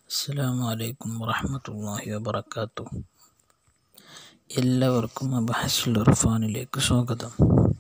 അസ്സാം വലൈക്കും വറഹമത്തല്ലാഹി വബർക്കാത്തു എല്ലാവർക്കും അബഹസുൽ ഇർഫാനിലേക്ക് സ്വാഗതം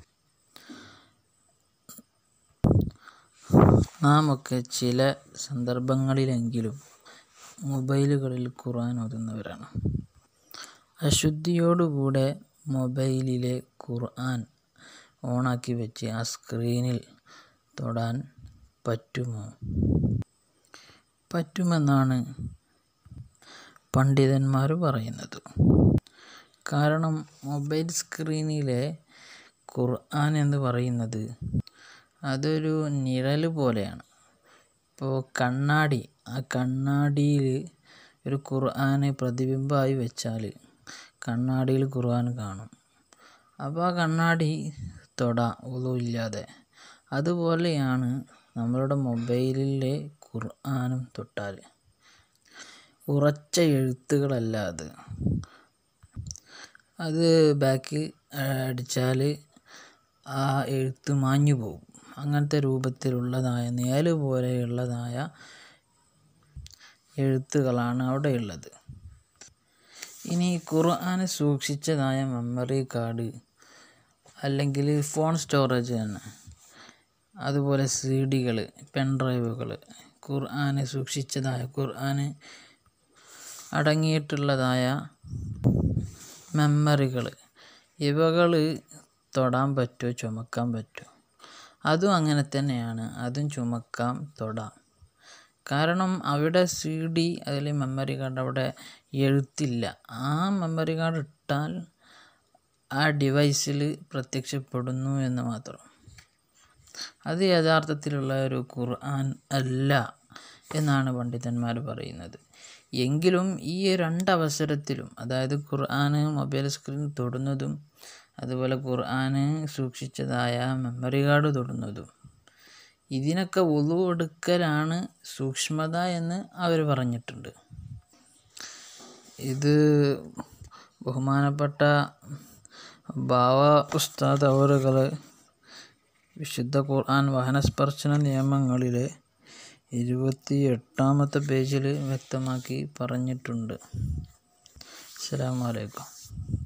നാം ഒക്കെ ചില സന്ദർഭങ്ങളിലെങ്കിലും മൊബൈലുകളിൽ ഖുർആൻ ഓതുന്നവരാണ് അശുദ്ധിയോടുകൂടെ മൊബൈലിലെ ഖുർആൻ ഓണാക്കി വെച്ച് ആ സ്ക്രീനിൽ തൊടാൻ പറ്റുമോ പറ്റുമെന്നാണ് പണ്ഡിതന്മാർ പറയുന്നത് കാരണം മൊബൈൽ സ്ക്രീനിലെ ഖുർആൻ എന്ന് പറയുന്നത് അതൊരു നിഴൽ പോലെയാണ് ഇപ്പോൾ കണ്ണാടി ആ കണ്ണാടിയിൽ ഒരു ഖുർആന് പ്രതിബിംബമായി വെച്ചാൽ കണ്ണാടിയിൽ ഖുർആൻ കാണും അപ്പോൾ ആ കണ്ണാടി തൊടാം ഒന്നുമില്ലാതെ അതുപോലെയാണ് നമ്മളുടെ മൊബൈലിലെ ഖുർആനും തൊട്ടാൽ ഉറച്ച എഴുത്തുകളല്ല അത് അത് ബാക്ക് അടിച്ചാൽ ആ എഴുത്ത് മാഞ്ഞു പോകും അങ്ങനത്തെ രൂപത്തിലുള്ളതായ നിഴൽ പോലെയുള്ളതായ എഴുത്തുകളാണ് അവിടെയുള്ളത് ഇനി ഖുർആൻ സൂക്ഷിച്ചതായ മെമ്മറി കാർഡ് അല്ലെങ്കിൽ ഫോൺ സ്റ്റോറേജ് തന്നെ അതുപോലെ സി ഡികൾ പെൻ ഡ്രൈവുകൾ ഖുർആൻ സൂക്ഷിച്ചതായ ഖുർആൻ അടങ്ങിയിട്ടുള്ളതായ മെമ്മറികൾ ഇവകൾ തൊടാൻ പറ്റുമോ ചുമക്കാൻ പറ്റുമോ അതും അങ്ങനെ തന്നെയാണ് അതും ചുമക്കാം തൊടാം കാരണം അവിടെ സി ഡി അതിൽ മെമ്മറി കാർഡ് അവിടെ എഴുത്തില്ല ആ മെമ്മറി കാർഡ് ഇട്ടാൽ ആ ഡിവൈസിൽ പ്രത്യക്ഷപ്പെടുന്നു എന്ന് മാത്രം അത് യഥാർത്ഥത്തിലുള്ള ഒരു ഖുർആൻ അല്ല എന്നാണ് പണ്ഡിതന്മാർ പറയുന്നത് എങ്കിലും ഈ രണ്ടവസരത്തിലും അതായത് ഖുർആൻ മൊബൈൽ സ്ക്രീൻ തൊടുന്നതും അതുപോലെ ഖുർആൻ സൂക്ഷിച്ചതായ മെമ്മറി കാർഡ് തൊടുന്നതും ഇതിനൊക്കെ ഒതു എടുക്കലാണ് സൂക്ഷ്മത എന്ന് അവർ പറഞ്ഞിട്ടുണ്ട് ഇത് ബഹുമാനപ്പെട്ട ബാവ ഉസ്താദ് അവറുകൾ വിശുദ്ധ ഖുർആൻ വാഹനസ്പർശന നിയമങ്ങളിലെ ഇരുപത്തി എട്ടാമത്തെ പേജിൽ വ്യക്തമാക്കി പറഞ്ഞിട്ടുണ്ട് അസ്സാം വലൈക്കും